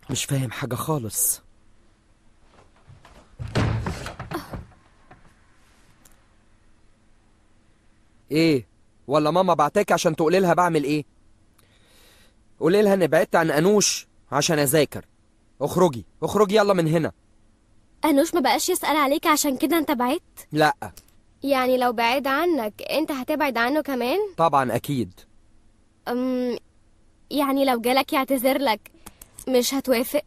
مش فاهم حاجة خالص ايه ولا ماما بعتك عشان تقولي لها بعمل ايه قولي لها اني بعدت عن انوش عشان اذاكر اخرجي اخرجي يلا من هنا أنوش ما بقاش يسأل عليك عشان كده أنت بعدت لا يعني لو بعد عنك أنت هتبعد عنه كمان طبعا اكيد أم يعني لو جالك يعتذر لك مش هتوافق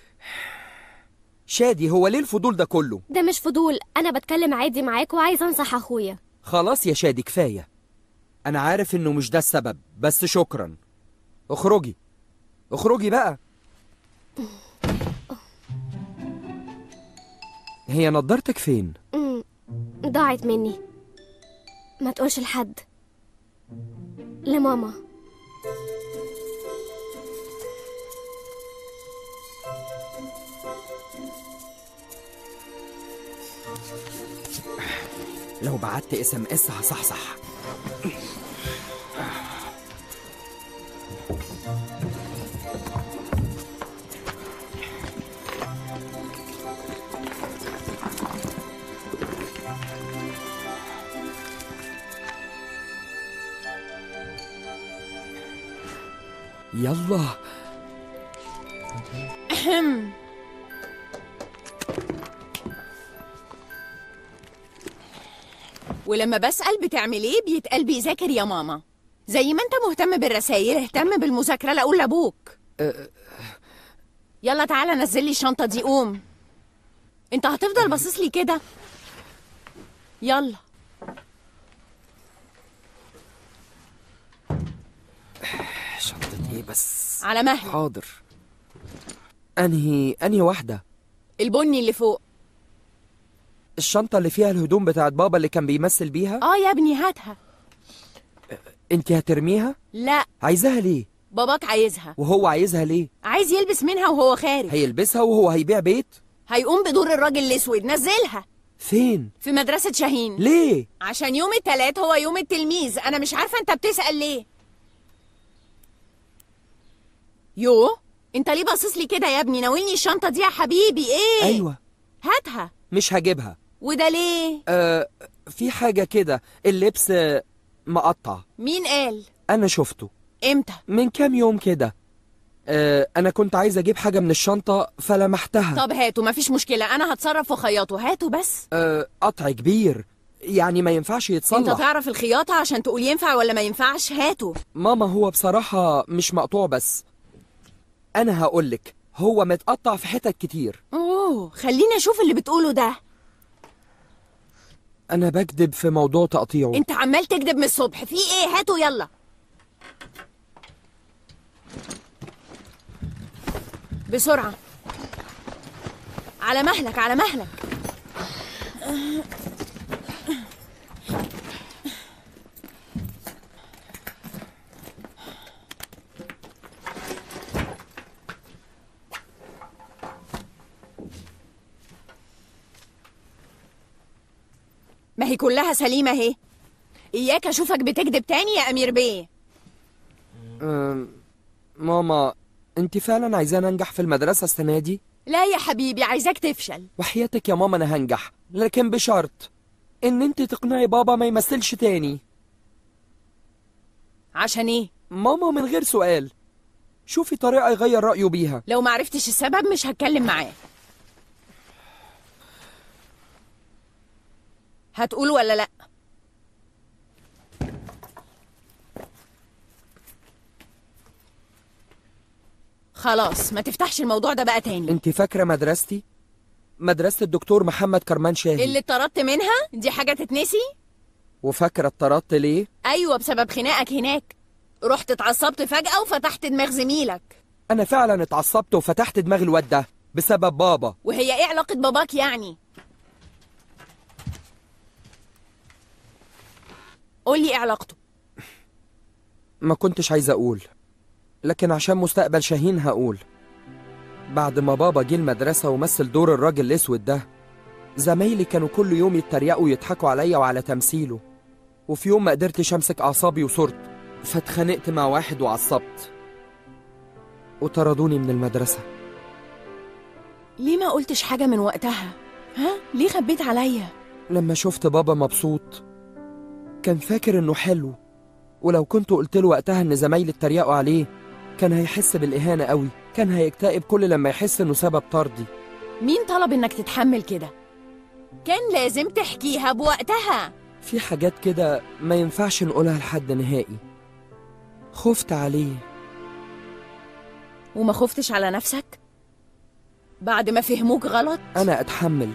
شادي هو ليه الفضول ده كله ده مش فضول أنا بتكلم عادي معاك وعايزة أنصح أخويا خلاص يا شادي كفاية أنا عارف إنه مش ده السبب بس شكرا اخرجي اخرجي بقى هي نضارتك فين؟ أم، ضاعت مني ما تقولش لحد لماما لو بعت اس ام اس هصحصح يلا ولما بسأل بتعمل ايه بيتقال بيذاكر يا ماما زي ما انت مهتم بالرسايل اهتم بالمذاكرة لا اقول لابوك يلا تعالى نزل لي الشنطة دي قوم انت هتفضل باصص لي كده يلا شنطة ايه بس على مهلك حاضر انهي انهي واحدة البني اللي فوق الشنطة اللي فيها الهدوم بتاعت بابا اللي كان بيمثل بيها اه يا ابني هاتها انت هترميها لا عايزاها ليه باباك عايزها وهو عايزها ليه عايز يلبس منها وهو خارج هيلبسها وهو هيبيع بيت هيقوم بدور الراجل الاسود نزلها فين في مدرسة شاهين ليه عشان يوم التلات هو يوم التلميذ انا مش عارفة انت بتسأل ليه يو انت ليه باصص لي كده يا ابني ناولني الشنطة دي يا حبيبي ايه ايوه هاتها مش هجيبها وده ليه آه في حاجة كده اللبس آه، مقطع مين قال انا شفته امتى من كام يوم كده آه انا كنت عايز اجيب حاجة من الشنطة فلمحتها طب هاتوا مفيش مشكلة انا هتصرف وخيطه هاتوا بس آه قطع كبير يعني ما ينفعش انت يتصلح تعرف الخياطة عشان تقول ينفع ولا ما ينفعش هاتوا ماما هو بصراحة مش مقطوع بس انا هقولك هو متقطع في حتت كتير اوه خليني اشوف اللي بتقوله ده انا بكذب في موضوع تقطيعه انت عمال تكذب من الصبح في ايه هاتوا يلا بسرعة على مهلك على مهلك ما هي كلها سليمة اهي إياك أشوفك بتكذب تاني يا أمير بيه أم، ماما انت فعلا عايزاني انجح في المدرسة السنة دي لا يا حبيبي عايزاك تفشل وحياتك يا ماما انا هنجح لكن بشرط ان انت تقنعي بابا ما يمثلش تاني عشان إيه؟ ماما من غير سؤال شوفي طريقة يغير رأيه بيها لو معرفتش السبب مش هتكلم معاه هتقول ولا لأ؟ خلاص ما تفتحش الموضوع ده بقى تاني انت فاكرة مدرستي مدرسة الدكتور محمد كرمان شاهي اللي اتطردت منها دي حاجة تتنسي؟ وفاكرة اتطردت ليه أيوة بسبب خناقك هناك رحت اتعصبت فجأة وفتحت دماغ زميلك انا فعلا اتعصبت وفتحت دماغ الواد ده بسبب بابا وهي ايه علاقة باباك يعني؟ قولي ايه علاقته ما كنتش عايز اقول لكن عشان مستقبل شاهين هقول بعد ما بابا جه المدرسة ومثل دور الراجل الاسود ده زمايلي كانوا كل يوم يتريقوا ويضحكوا عليا وعلى تمثيله وفي يوم ما قدرتش امسك اعصابي وصرت فاتخانقت مع واحد وعصبت وطردوني من المدرسة ليه ما قلتش حاجة من وقتها؟ ها؟ ليه خبيت عليا؟ لما شفت بابا مبسوط كان فاكر انه حلو ولو كنت قلت له وقتها ان زمايلي اتريقوا عليه كان هيحس بالاهانه قوي كان هيكتئب كل لما يحس انه سبب طردي مين طلب إنك تتحمل كده؟ كان لازم تحكيها بوقتها في حاجات كده ما ينفعش نقولها لحد نهائي خفت عليه وما خفتش على نفسك؟ بعد ما فهموك غلط؟ انا اتحمل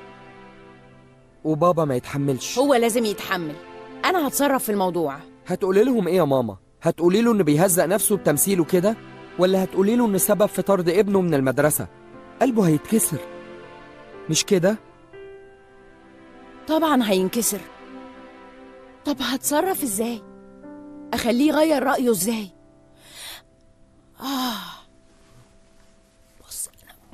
وبابا ما يتحملش هو لازم يتحمل أنا هتصرف في الموضوع هتقولي لهم ايه يا ماما هتقولي له انه بيهزق نفسه بتمثيله كده ولا هتقولي له انه سبب في طرد ابنه من المدرسه قلبه هيتكسر مش كده طبعا هينكسر طب هتصرف ازاي اخليه يغير رايه ازاي اه بص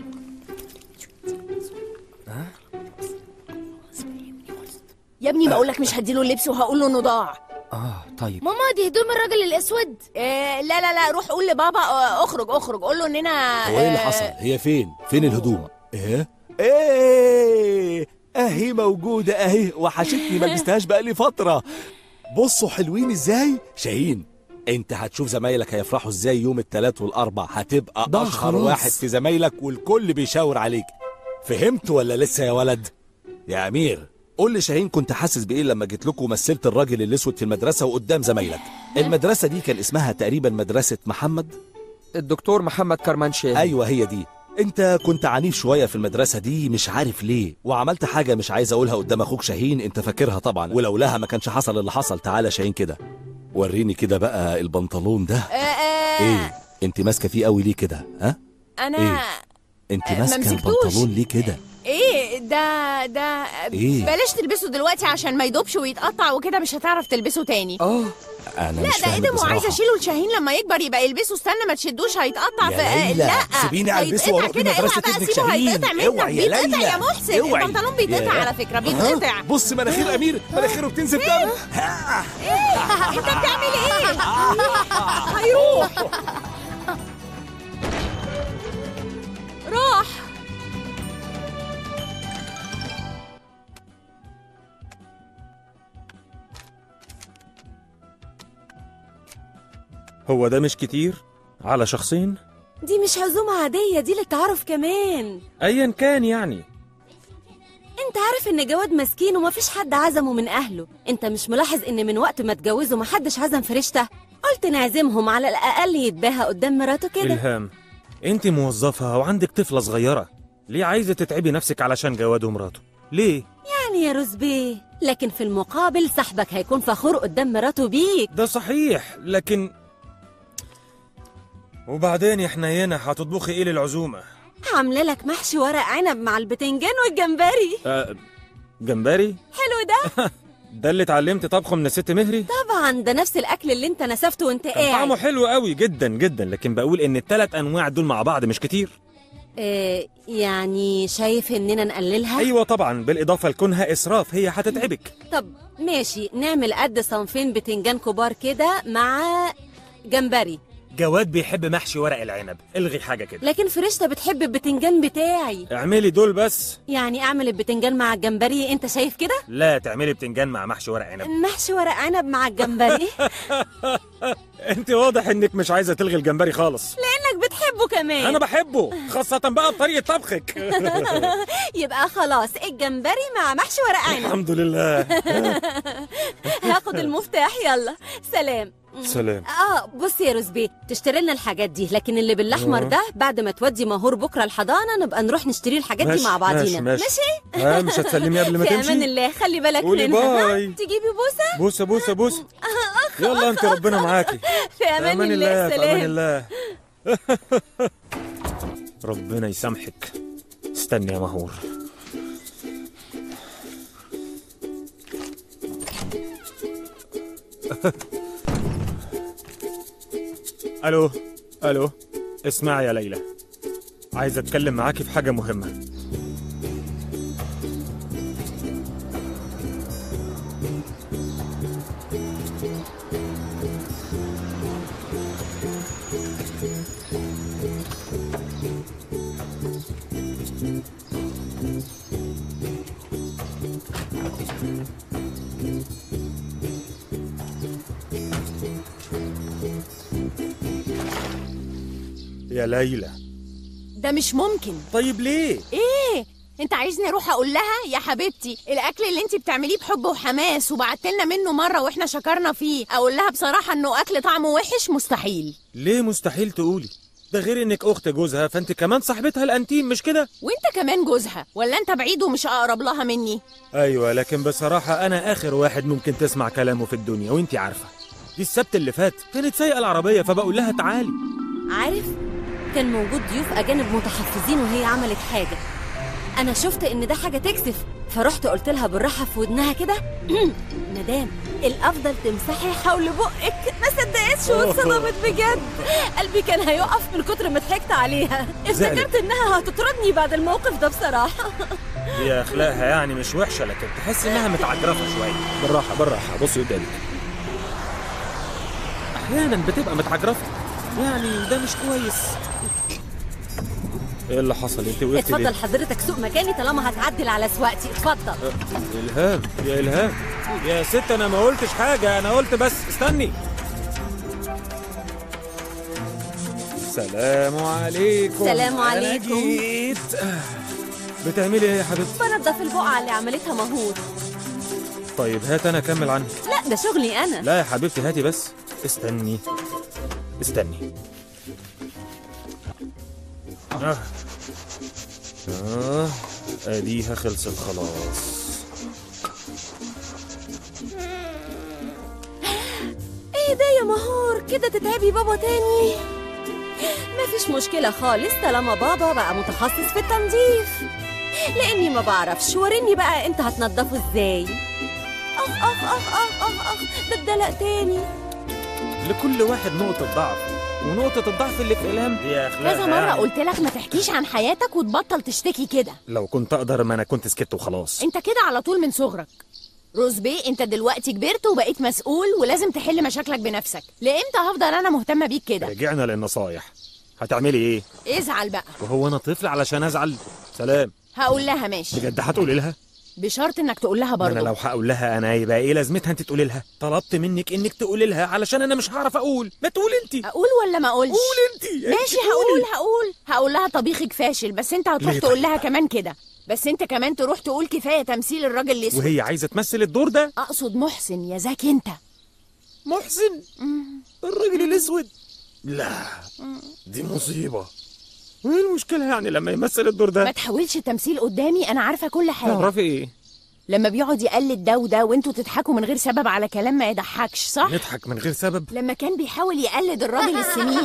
يا ابني بقول لك مش هديله اللبس وهقول له انه ضاع اه طيب ماما دي هدوم الراجل الاسود إيه لا لا لا روح قول لبابا آه، اخرج اخرج قول له اننا هو ايه اللي آه، حصل؟ هي فين؟ فين الهدوم؟ ايه؟ ايه اهي موجودة اهي وحشتني ما لبستهاش بقالي فترة بصوا حلوين ازاي؟ شاهين انت هتشوف زمايلك هيفرحوا ازاي يوم التلات والاربع هتبقى ده اشهر خلاص. واحد في زمايلك والكل بيشاور عليك فهمت ولا لسه يا ولد؟ يا امير قول لي شاهين كنت حاسس بايه لما جيت لكم ومثلت الراجل الاسود في المدرسة وقدام زمايلك المدرسة دي كان اسمها تقريبا مدرسة محمد الدكتور محمد كرمانشاه ايوه هي دي انت كنت عنيف شويه في المدرسه دي مش عارف ليه وعملت حاجه مش عايز اقولها قدام اخوك شاهين انت فاكرها طبعا ولولاها ما كانش حصل اللي حصل تعالى شاهين كده وريني كده بقى البنطلون ده آه، آه، ايه انت ماسكه فيه قوي ليه كده ها انا إيه؟ انت آه، ما ماسكه مسكتوش. البنطلون ليه كده ايه ده ده إيه؟ بلاش تلبسه دلوقتي عشان ما يدوبش ويتقطع وكده مش هتعرف تلبسه تاني اه انا لا مش ده فاهم ادم وعايزه بصراحة. اشيله لشاهين لما يكبر يبقى يلبسه استنى ما تشدوش هيتقطع يا في آه، ليلى، لا سيبيني ألبسه هيتقطع وأروح كده لمدرسة اوعى بقى ابنك سيبه شاهين. هيتقطع منك اوعي يا بيتقطع ليلى. يا محسن اوعي. البنطلون بيتقطع يا. على فكره ها؟ بيتقطع بص مناخير امير مناخيره بتنزل دم انت بتعمل ايه هيروح راح هو ده مش كتير على شخصين دي مش عزومة عادية دي للتعارف كمان ايا كان يعني انت عارف ان جواد مسكين ومفيش حد عزمه من اهله انت مش ملاحظ ان من وقت ما اتجوزوا محدش عزم فريشته قلت نعزمهم على الاقل يتباهى قدام مراته كده الهام انت موظفة وعندك طفلة صغيرة ليه عايزة تتعبي نفسك علشان جواد ومراته ليه يعني يا روزبيه لكن في المقابل صاحبك هيكون فخور قدام مراته بيك ده صحيح لكن وبعدين يا حنينة هتطبخي ايه للعزومة عامله لك محشي ورق عنب مع البتنجان والجمبري أه جمبري حلو ده ده اللي اتعلمت طبخه من الست مهري طبعا ده نفس الاكل اللي انت نسفته وانت كان طعمه قاعد حلو قوي جدا جدا لكن بقول ان التلات انواع دول مع بعض مش كتير اه يعني شايف اننا نقللها ايوه طبعا بالاضافه لكونها اسراف هي هتتعبك طب ماشي نعمل قد صنفين بتنجان كبار كده مع جمبري جواد بيحب محشي ورق العنب الغي حاجه كده لكن فريشتا بتحب البتنجان بتاعي اعملي دول بس يعني اعمل البتنجان مع الجمبري انت شايف كده لا تعملي بتنجان مع محشي ورق عنب محشي ورق عنب مع الجمبري انت واضح انك مش عايزه تلغي الجمبري خالص لانك بتحبه كمان انا بحبه خاصه بقى بطريقه طبخك يبقى خلاص الجمبري مع محشي ورق عنب الحمد لله هاخد المفتاح يلا سلام سلام اه بص يا روزبي تشتري لنا الحاجات دي لكن اللي بالاحمر ده بعد ما تودي مهور بكره الحضانه نبقى نروح نشتري الحاجات دي ماشي، مع بعضينا ماشي، ماشي. ها مش هتسلمي قبل ما في امان تمشي الله خلي بالك قولي منها ها؟ باي. تجيبي بوسه بوسه بوسه بوسه يلا انت ربنا معاكي في امان, في امان الله, الله في امان سلام الله ربنا يسامحك استني يا مهور الو الو اسمعي يا ليلى عايز اتكلم معاكي في حاجه مهمه يا ليلى ده مش ممكن طيب ليه ايه انت عايزني اروح اقول لها يا حبيبتي الاكل اللي انت بتعمليه بحب وحماس وبعتلنا منه مره واحنا شكرنا فيه اقول لها بصراحه انه اكل طعمه وحش مستحيل ليه مستحيل تقولي ده غير انك اخت جوزها فانت كمان صاحبتها الانتيم مش كده وانت كمان جوزها ولا انت بعيد ومش اقرب لها مني ايوه لكن بصراحه انا اخر واحد ممكن تسمع كلامه في الدنيا وانت عارفه دي السبت اللي فات كانت سايقه العربيه فبقول لها تعالي عارف كان موجود ضيوف أجانب متحفزين وهي عملت حاجة أنا شفت إن ده حاجة تكسف فرحت قلت لها بالراحة في ودنها كده مدام الأفضل تمسحي حول بقك ما صدقتش واتصدمت بجد قلبي كان هيقف من كتر ما ضحكت عليها افتكرت إنها هتطردني بعد الموقف ده بصراحة دي اخلاقها يعني مش وحشه لكن تحس انها متعجرفه شويه بالراحه بالراحه بصي قدامك احيانا بتبقى متعجرفه يعني ده مش كويس ايه اللي حصل انت وقفتي ليه اتفضل حضرتك سوق مكاني طالما هتعدل على سواقتي اتفضل الهام يا الهام يا ست انا ما قلتش حاجه انا قلت بس استني سلام عليكم سلام أنا عليكم. جيت. بتعملي ايه يا حبيبتي بنضف البقعة اللي عملتها مهور طيب هات انا اكمل عنك لا ده شغلي أنا لا يا حبيبتي هاتي بس استني استني آه. آه. اديها خلصت خلاص ايه ده يا مهور كده تتعبي بابا تاني مفيش مشكلة خالص طالما بابا بقى متخصص في التنظيف لاني ما بعرفش وريني بقى انت هتنضفه ازاي اخ اخ اخ اخ اخ اخ ده اتدلق تاني لكل واحد نقطة ضعف ونقطة الضعف اللي في إلهام دي أخلاقها كذا مره يعني. قلت لك ما تحكيش عن حياتك وتبطل تشتكي كده لو كنت أقدر ما أنا كنت سكت وخلاص انت كده على طول من صغرك روز بيه انت دلوقتي كبرت وبقيت مسؤول ولازم تحل مشاكلك بنفسك لامتى هفضل انا مهتمه بيك كده رجعنا للنصايح هتعملي إيه؟ ازعل بقى وهو أنا طفل علشان أزعل؟ سلام هقول لها ماشي بجد هتقولي لها؟ بشرط انك تقول لها ما أنا برضه لو هقول لها أنا يبقى إيه لازمتها أنت تقولي لها؟ طلبت منك إنك تقولي لها علشان أنا مش هعرف أقول ما تقولي أنت اقول ولا ما اقولش قولي أنت ماشي هقول هقول هقول لها طبيخك فاشل بس انت هتروح ليه تقول طيب؟ لها كمان كده بس انت كمان تروح تقول كفايه تمثيل الراجل الاسود وهي عايزة تمثل الدور ده؟ اقصد محسن يا ذاك انت محسن الراجل الأسود لا دي مصيبة وإيه المشكلة يعني لما يمثل الدور ما ده؟ تحاولش التمثيل قدامي انا عارفه كل حاجه تعرفي إيه؟ لما بيقعد يقلد ده وده وانتوا تضحكوا من غير سبب على كلام ما يضحكش صح نضحك من غير سبب لما كان بيحاول يقلد الراجل السمين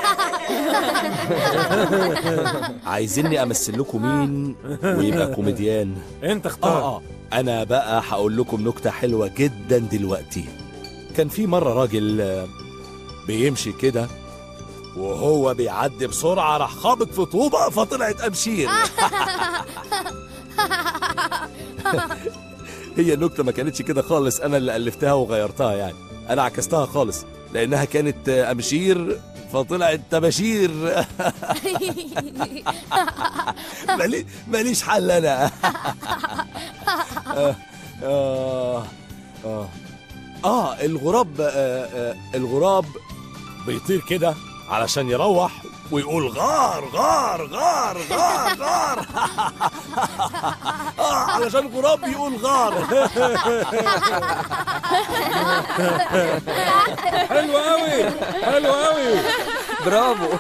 عايزيني امثل لكم مين ويبقى كوميديان انت اه اختار اه انا بقى هقول لكم نكته حلوه جدا دلوقتي كان في مره راجل آه، بيمشي كده وهو بيعدي بسرعه راح خابط في طوبه فطلعت امشير هي النكته ما كانتش كده خالص انا اللي الفتها وغيرتها يعني انا عكستها خالص لانها كانت آه، امشير فطلعت تباشير مالي ماليش حل انا آه, آه, آه, اه الغراب آه آه الغراب بيطير كده علشان يروح ويقول غار غار غار غار غار اه علشان الغراب بيقول غار حلو قوي حلو قوي برافو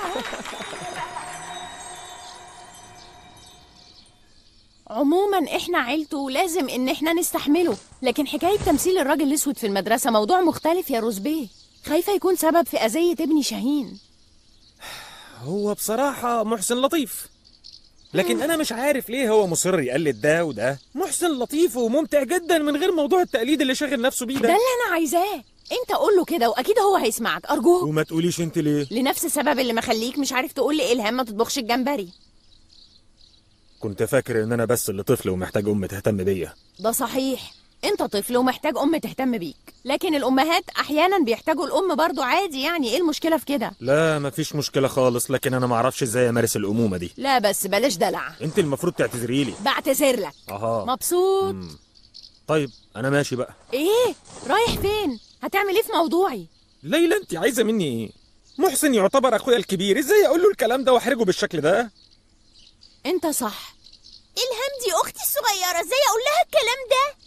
عموما احنا عيلته ولازم ان احنا نستحمله لكن حكايه تمثيل الراجل الاسود في المدرسه موضوع مختلف يا روزبيه خايفه يكون سبب في اذيه ابني شاهين هو بصراحة محسن لطيف لكن أنا مش عارف ليه هو مصر يقلد ده وده محسن لطيف وممتع جدا من غير موضوع التقليد اللي شاغل نفسه بيه ده ده اللي انا عايزاه انت قول له كده واكيد هو هيسمعك ارجوك وما تقوليش انت ليه لنفس السبب اللي مخليك مش عارف تقول لي الهام ما تطبخش الجمبري كنت فاكر ان انا بس اللي طفل ومحتاج ام تهتم بيا ده صحيح انت طفل ومحتاج ام تهتم بيك لكن الامهات احيانا بيحتاجوا الام برضو عادي يعني ايه المشكله في كده لا مفيش مشكله خالص لكن انا ما اعرفش ازاي امارس الامومه دي لا بس بلاش دلع انت المفروض تعتذري لي بعتذر لك اها مبسوط مم. طيب انا ماشي بقى ايه رايح فين هتعمل ايه في موضوعي ليلى انت عايزه مني ايه محسن يعتبر اخويا الكبير ازاي اقول له الكلام ده واحرجه بالشكل ده انت صح الهام دي اختي الصغيره ازاي اقول لها الكلام ده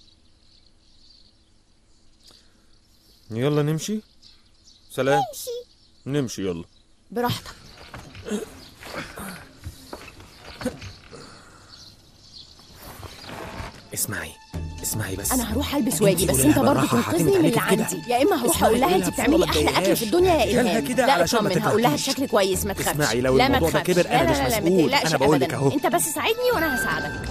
يلا نمشي سلام نمشي نمشي يلا براحتك اسمعي اسمعي بس انا هروح البس واجي بس قولي انت لها برضه بالراحة، تنقذني هعتمد من اللي عليكي في عندي يا اما هروح اسمعي، اقول لها قولي انت لها بتعملي بصورة احلى ما اكل في تضايقهاش. الدنيا يا قالها الهام كده لا علشان ما اطمن هقول لها تتعبيش. بشكل كويس ما تخافش اسمعي، لو لا ما الموضوع ده تخافش. كبر، أنا لا مش لا لا ما مسؤول. تقلقش أنا بقول لك أبداً. أهو. انت بس ساعدني وانا هساعدك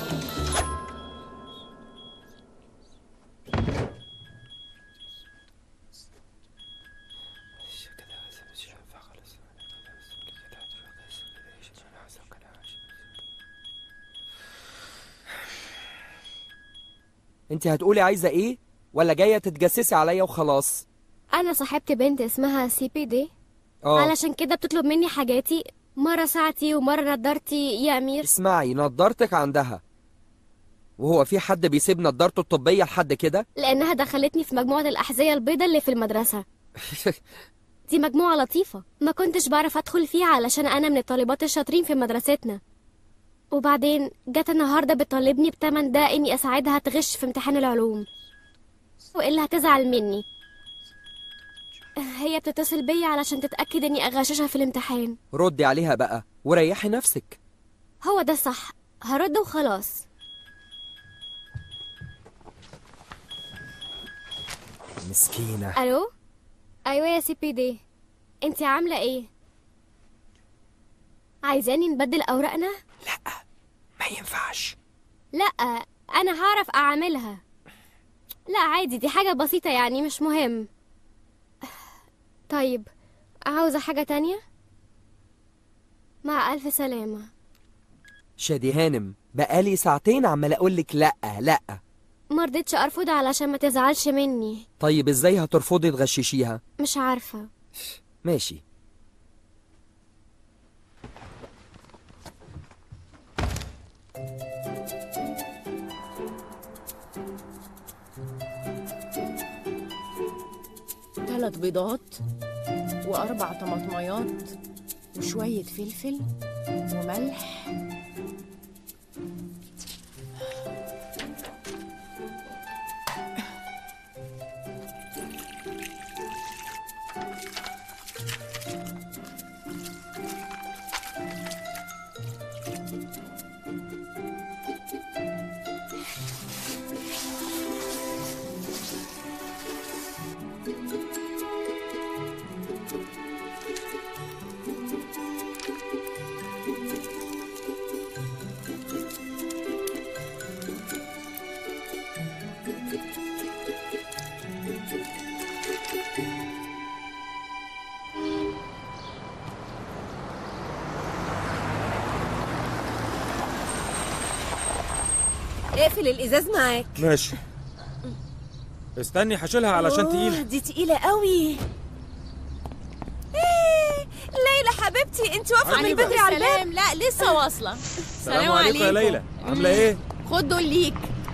انت هتقولي عايزة ايه ولا جاية تتجسسي عليا وخلاص انا صاحبت بنت اسمها سي بي دي اه علشان كده بتطلب مني حاجاتي مرة ساعتي ومرة نضارتي يا أمير اسمعي نضارتك عندها وهو في حد بيسيب نضارته الطبية لحد كده لأنها دخلتني في مجموعة الأحذية البيضاء اللي في المدرسة دي مجموعة لطيفة ما كنتش بعرف أدخل فيها علشان أنا من الطالبات الشاطرين في مدرستنا وبعدين جت النهاردة بتطالبني بتمن ده إني أساعدها تغش في امتحان العلوم وإلا هتزعل مني هي بتتصل بيا علشان تتأكد إني أغششها في الامتحان ردي عليها بقى وريحي نفسك هو ده الصح هرد وخلاص مسكينة الو ايوه يا سي بي دي انت عامله ايه عايزاني نبدل اوراقنا ما ينفعش لا انا هعرف اعملها لا عادي دي حاجه بسيطه يعني مش مهم طيب عاوزه حاجه تانية مع الف سلامه شادي هانم بقالي ساعتين عمال اقولك لا لا مرضتش ارفض علشان ما تزعلش مني طيب ازاي هترفضي تغششيها مش عارفه ماشي ثلاث بيضات واربع طماطميات وشويه فلفل وملح اقفل الازاز معاك ماشي استني هشيلها علشان أوه، تقيله دي تقيله قوي ايه ليلى حبيبتي انت واقفه من حبيبة. بدري على الباب سلام لا لسه واصله السلام عليكم يا ليلى عامله ايه خد دول ليك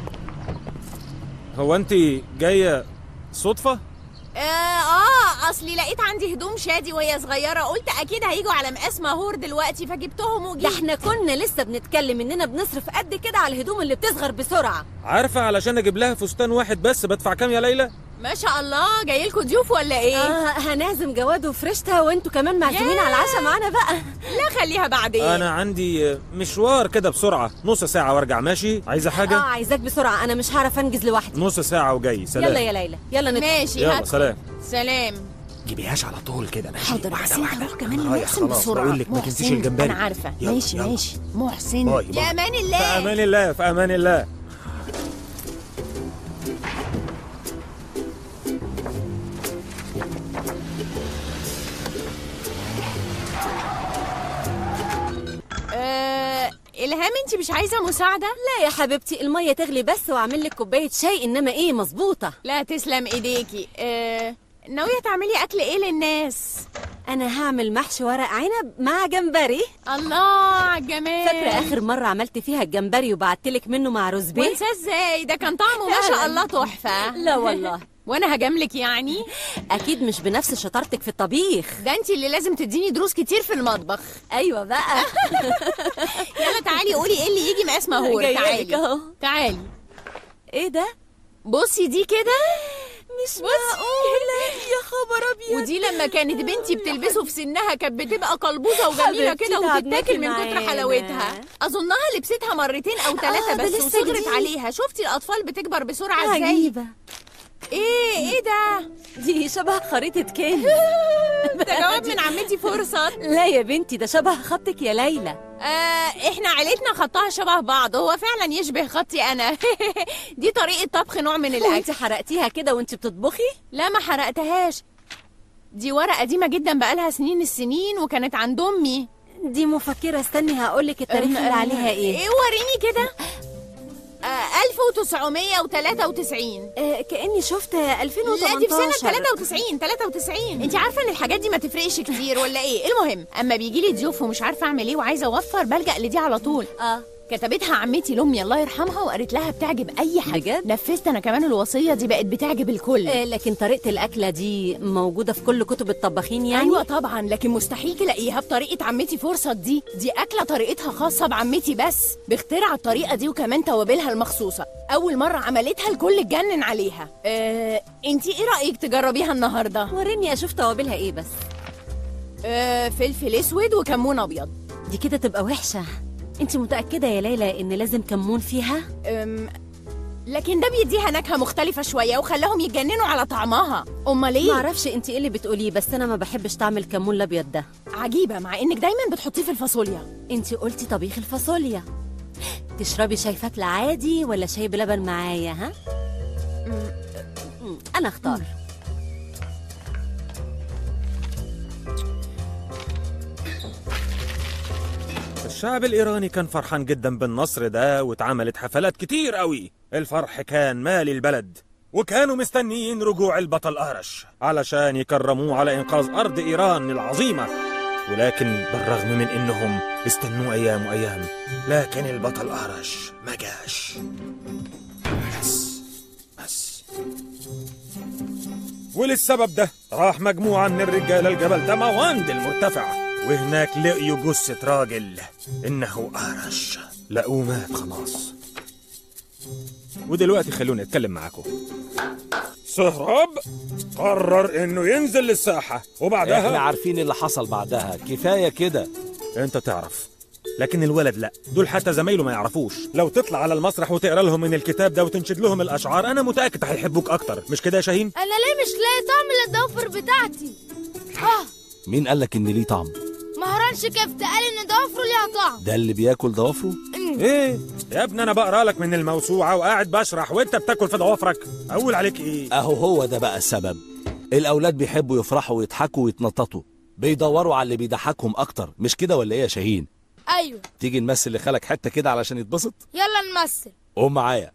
هو انت جايه صدفه آه, اه اصلي لقيت عندي هدوم شادي وهي صغيره قلت اكيد هيجوا على مقاس مهور دلوقتي فجبتهم ده وجيت احنا كنا لسه بنتكلم اننا بنصرف قد كده على الهدوم اللي بتصغر بسرعه عارفه علشان اجيب لها فستان واحد بس بدفع كام يا ليلى ما شاء الله جاي لكم ضيوف ولا ايه آه هنعزم جواد وفرشتها وانتوا كمان معزومين على العشاء معانا بقى لا خليها بعدين انا عندي مشوار كده بسرعه نص ساعه وارجع ماشي عايزه اه حاجه عايزاك بسرعه انا مش هعرف انجز لوحدي نص ساعه وجاي سلام يلا يا ليلى يلا ندخل ماشي يلا هات سلام سلام جيبيهاش على طول كده ماشي حاضر بس واحدة انت واحدة روح كمان أنا رايح محسن خلاص، بسرعه بقول لك ما تنسيش محسن، الجمبري. انا عارفه يلا، ماشي يلا. ماشي محسن باي باي. يا امان في الله امان الله في امان الله آه الهام ريهام انت مش عايزه مساعده لا يا حبيبتي المية تغلي بس واعمل لك كوباية شاي انما ايه مظبوطة لا تسلم ايديكي اه... ناويه تعملي اكل ايه للناس انا هعمل محشي ورق عنب مع جمبري الله على الجمال فاكرة اخر مرة عملت فيها الجمبري وبعتلك منه مع روز بيه وانساه ازاي ده كان طعمه ما شاء الله تحفه لا والله وانا هجاملك يعني اكيد مش بنفس شطارتك في الطبيخ ده انت اللي لازم تديني دروس كتير في المطبخ ايوه بقى يلا تعالي قولي ايه اللي يجي مقاس مهور جايلك تعالي اهو تعالي ايه ده بصي دي كده مش معقولة يا خبر ابيض ودي لما كانت بنتي بتلبسه في سنها كانت بتبقى قلبوزه وجميله حبيبتي كده تعبناكي وتتاكل من كتر معانا. حلاوتها اظنها لبستها مرتين او ثلاثه آه، ده بس لسه وصغرت جديد. عليها شفتي الاطفال بتكبر بسرعه ازاي عجيبة ايه ايه ده دي شبه خريطة كان ده جواب من عمتي فرصه لا يا بنتي ده شبه خطك يا ليلى آه احنا عيلتنا خطها شبه بعض هو فعلا يشبه خطي انا دي طريقه طبخ نوع من الاكل وانت حرقتيها كده وانت بتطبخي لا ما حرقتهاش دي ورقه قديمه جدا بقالها سنين السنين وكانت عند امي دي مفكرة استني هقولك التاريخ اللي عليها ايه ايه وريني كده آه 1993 آه كأني شفت 2018 لا دي في سنة 93 93 انت عارفة ان الحاجات دي ما تفرقش كتير ولا ايه المهم اما بيجي لي ضيوف ومش عارفة اعمل ايه وعايزة اوفر بلجأ لدي على طول اه كتبتها عمتي لامي الله يرحمها وقالت لها بتعجب اي حد بجد؟ نفذت انا كمان الوصية دي بقت بتعجب الكل آه، لكن طريقة الأكلة دي موجودة في كل كتب الطباخين يعني؟ ايوه طبعا لكن مستحيل تلاقيها بطريقه عمتي فرصه دي دي اكله طريقتها خاصه بعمتي بس باخترع الطريقه دي وكمان توابلها المخصوصة اول مره عملتها الكل اتجنن عليها آه، انتي ايه رايك تجربيها النهارده وريني أشوف توابلها إيه بس آه، فلفل اسود وكمون ابيض دي كده تبقى وحشة انت متأكدة يا ليلى إن لازم كمون فيها؟ أم، لكن ده بيديها نكهه مختلفه شويه وخلاهم يتجننوا على طعمها امال ايه معرفش انت ايه اللي بتقوليه بس أنا ما بحبش طعم الكمون الأبيض ده عجيبه مع انك دايما بتحطيه في الفاصوليا انت قلتي طبيخ الفاصوليا تشربي شاي فتلة عادي ولا شاي بلبن معايا ها؟ مم، أنا أختار الشعب الإيراني كان فرحان جدا بالنصر ده واتعملت حفلات كتير قوي الفرح كان مالي البلد وكانوا مستنيين رجوع البطل أهرش علشان يكرموه على إنقاذ أرض إيران العظيمة ولكن بالرغم من إنهم استنوا أيام وأيام لكن البطل أهرش ما جاش بس بس وللسبب ده راح مجموعة من الرجال الجبل دماوند المرتفع وهناك لقيوا جثة راجل إنه أهرش لقوه مات خلاص ودلوقتي خلوني أتكلم معاكم سهراب قرر إنه ينزل للساحة احنا وبعدها عارفين اللي حصل بعدها كفايه كده أنت تعرف لكن الولد لا دول حتى زمايله ما يعرفوش لو تطلع على المسرح وتقرا لهم من الكتاب ده وتنشد لهم الاشعار انا متاكد هيحبوك اكتر مش كده يا شاهين انا ليه مش لاقي طعم الضوافر بتاعتي اه مين قالك ان ليه طعم مهران شكفت قال ان ضوافره ليها طعم ده اللي بياكل ضوافره ايه يا ابني انا بقرا لك من الموسوعه وقاعد بشرح وانت بتاكل في ضوافرك اقول عليك ايه اهو هو ده بقى السبب الاولاد بيحبوا يفرحوا ويضحكوا ويتنططوا بيدوروا على اللي بيضحكهم اكتر مش كده ولا ايه يا شاهين ايوه تيجي نمثل لخالك حته كده علشان يتبسط يلا نمثل قوم معايا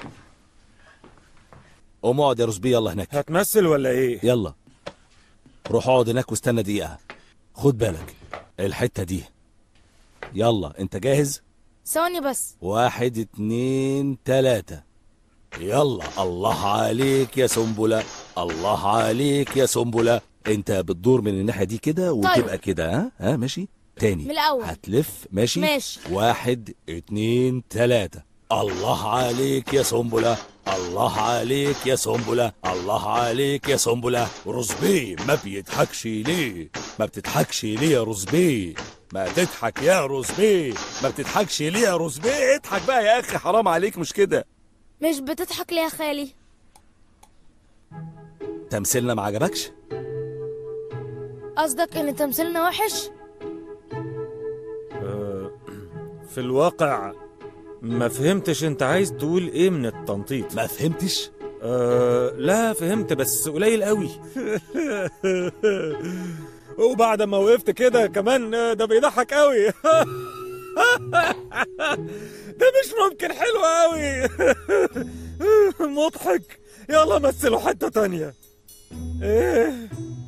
قوم اقعد يا رزبي يلا هناك هتمثل ولا ايه يلا روح اقعد هناك واستنى دقيقه خد بالك الحته دي يلا انت جاهز ثواني بس واحد اتنين تلاتة يلا الله عليك يا سنبلة الله عليك يا سنبلة انت بتدور من الناحية دي كده وتبقى كده ها ها ماشي تاني من الأول. هتلف ماشي ماشي. واحد اتنين تلاتة الله عليك يا سنبلة الله عليك يا سنبلة الله عليك يا سنبلة رزبي ما بيضحكش ليه ما بتضحكش ليه يا رزبي ما تضحك يا رزبي ما بتضحكش ليه يا رزبي اضحك بقى يا اخي حرام عليك مش كده مش بتضحك ليه يا خالي تمثيلنا ما عجبكش قصدك ان تمثيلنا وحش آه، في الواقع ما فهمتش انت عايز تقول ايه من التنطيط ما فهمتش أه لا فهمت بس قليل قوي وبعد ما وقفت كده كمان آه، ده بيضحك قوي ده مش ممكن حلو قوي مضحك يلا مثلوا حتة تانية ايه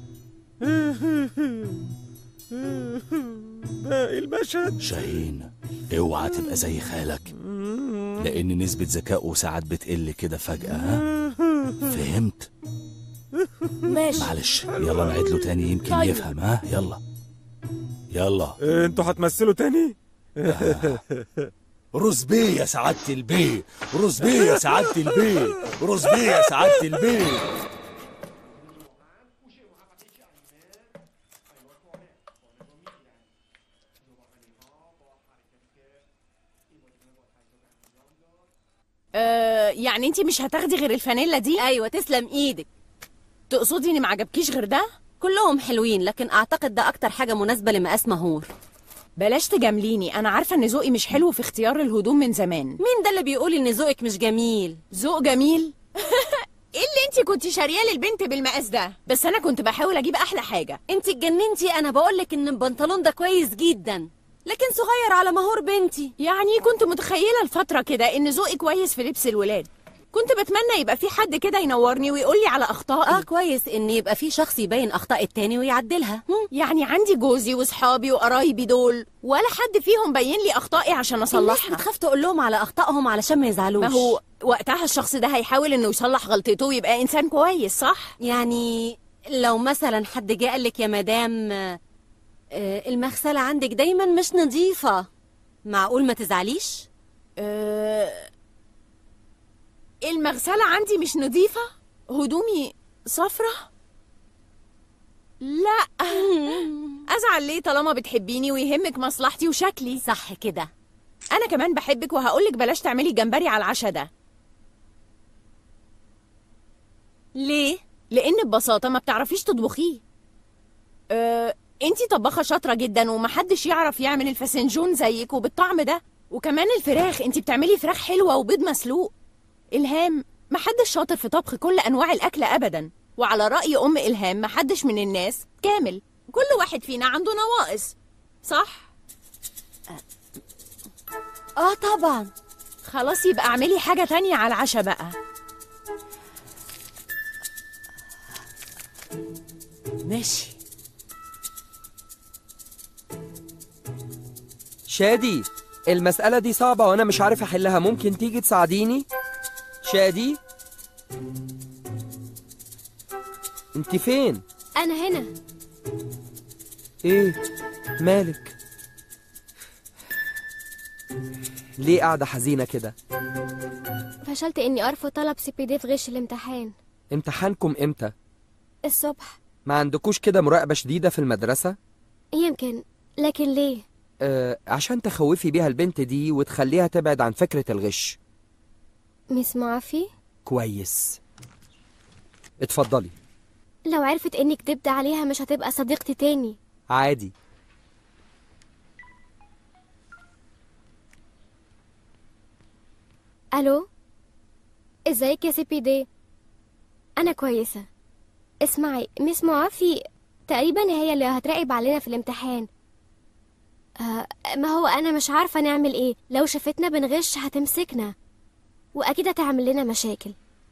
باقي المشهد شاهين اوعى تبقى زي خالك لان نسبة ذكائه ساعات بتقل كده فجأة ها فهمت ماشي معلش يلا نعيد له تاني يمكن طيب. يفهم ها يلا يلا إيه، انتوا هتمثلوا تاني رزبيه يا سعادة البيه رزبيه يا سعادة البيه رزبيه يا سعادة البيه آه يعني انت مش هتاخدي غير الفانيلا دي ايوه تسلم ايدك تقصدي ان ما عجبكيش غير ده كلهم حلوين لكن اعتقد ده اكتر حاجه مناسبه لمقاس مهور بلاش تجامليني انا عارفه ان ذوقي مش حلو في اختيار الهدوم من زمان مين ده اللي بيقول ان ذوقك مش جميل ذوق جميل ايه اللي انت كنت شارياه للبنت بالمقاس ده بس انا كنت بحاول اجيب احلى حاجه انت اتجننتي انا بقولك ان البنطلون ده كويس جدا لكن صغير على مهور بنتي يعني كنت متخيله الفتره كده ان ذوقي كويس في لبس الولاد كنت بتمنى يبقى في حد كده ينورني ويقول لي على اخطائي اه كويس ان يبقى في شخص يبين اخطاء التاني ويعدلها هم. يعني عندي جوزي وصحابي وقرايبي دول ولا حد فيهم بين لي اخطائي عشان الناس اصلحها بتخاف تقول لهم على اخطائهم علشان ما يزعلوش ما هو وقتها الشخص ده هيحاول انه يصلح غلطته ويبقى انسان كويس صح يعني لو مثلا حد جه قال لك يا مدام آه، آه، المغسله عندك دايما مش نظيفه معقول ما تزعليش أه... المغسله عندي مش نظيفه هدومي صفرة لا ازعل ليه طالما بتحبيني ويهمك مصلحتي وشكلي صح كده انا كمان بحبك وهقولك بلاش تعملي جمبري على العشاء ده ليه لان ببساطه ما بتعرفيش تطبخيه أه... انتي طباخه شاطره جدا ومحدش يعرف يعمل الفسنجون زيك وبالطعم ده وكمان الفراخ انتي بتعملي فراخ حلوه وبيض مسلوق الهام محدش شاطر في طبخ كل انواع الاكل ابدا وعلى راي ام الهام محدش من الناس كامل كل واحد فينا عنده نواقص صح اه طبعا خلاص يبقى اعملي حاجه تانية على العشاء بقى ماشي شادي المسألة دي صعبة وأنا مش عارف أحلها ممكن تيجي تساعديني؟ شادي؟ أنت فين؟ انا هنا إيه؟ مالك؟ ليه قاعدة حزينة كده؟ فشلت اني ارفض طلب سي بي دي في غش الامتحان امتحانكم إمتى؟ الصبح ما عندكوش كده مراقبة شديدة في المدرسة؟ يمكن لكن ليه آه عشان تخوفي بيها البنت دي وتخليها تبعد عن فكرة الغش ميس معافي كويس اتفضلي لو عرفت اني كدبت عليها مش هتبقى صديقتي تاني عادي الو ازيك يا سي بي دي انا كويسه اسمعي ميس معافي تقريبا هي اللي هتراقب علينا في الامتحان آه ما هو انا مش عارفه نعمل ايه لو شافتنا بنغش هتمسكنا واكيد هتعمل لنا مشاكل